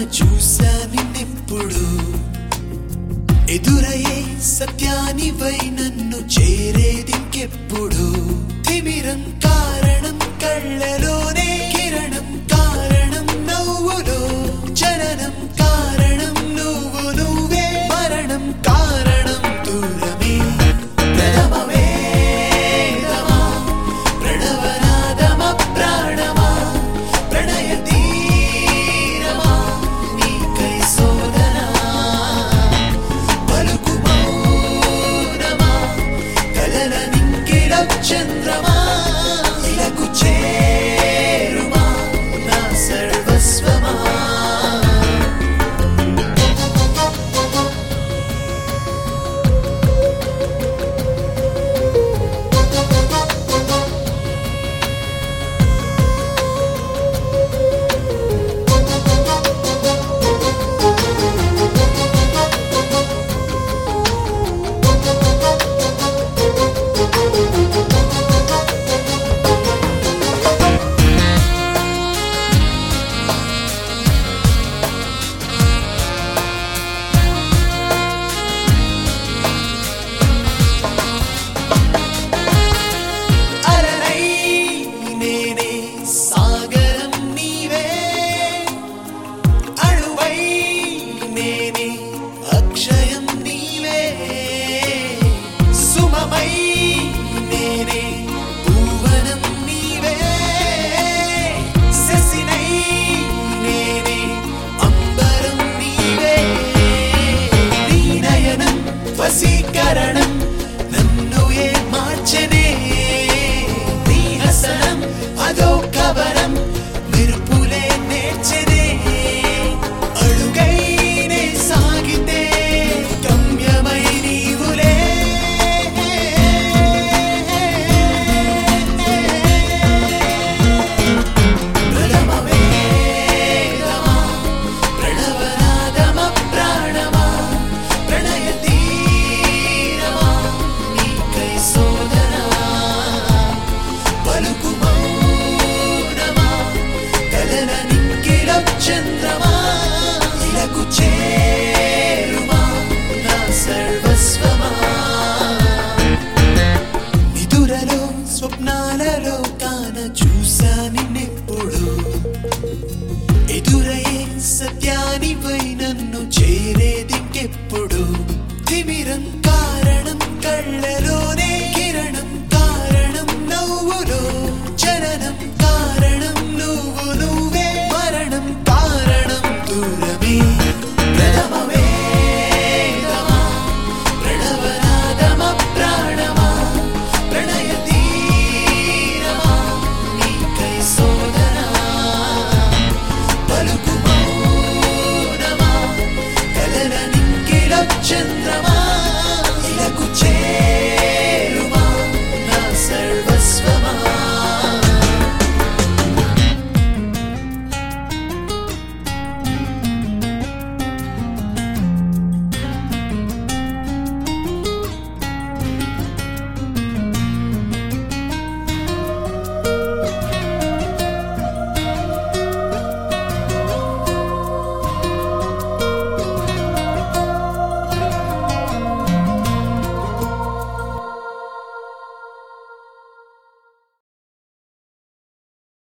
చూసా నిన్నెప్పుడు ఎదురయ్యే సత్యానివై నన్ను చేరేదింకెప్పుడు తిమిరం కారణం కళ్ళలోనే కిరణం కారణం నవ్వులో జననం కారణం నువ్వు నువ్వే మరణం కారణం దూరమే ప్రథమమే రమా, ప్రణవనాదమ ప్రాణమా ప్రణయ తీరమా నీకై సోదనా పలుకు మౌనమా కలల నింకిడ చంద్రమా ఇలకు చేరుమా నా సర్వస్వమా అలనై నేనే సాగరం నీవే అణువై నేనే అక్షయం నీవే సుమమై నేనే భువనం నీవే శశినై నేనే అంబరం నీవే నీ నయనం వశీకరణం నన్ను ఏ మార్చనే నీ హసనం అదో కవరం మెరుపులే నేర్చనే అడుగైనే సాగితే గమ్యమై నీవులే ప్రథమమే రమా, ప్రణవనాదమ ప్రాణమా ప్రణయ తీరమా నీకై సోదనా పలుకు మౌనమా కలల నింకిల చంద్రమా ఇలకు చేరుమా నా సర్వస్వమా నిదురలో స్వప్నాలలో కాన చూసా నిన్నెప్పుడు ఎదురయ్యే సత్యానిపై నన్ను చేరేదింకెప్పుడు తిమిరం కారణం కళ్ళలోనే కిరణం కారణం నవ్వులో జననం కారణం నువ్వు నువ్వే మరణం కారణం దూరమే ప్రథమమే రమా, ప్రణవనాదమ ప్రాణమా ప్రణయ తీరమా నీకై సోదనా పలుకు మౌనమా కలల నింకిడ చంద్రమా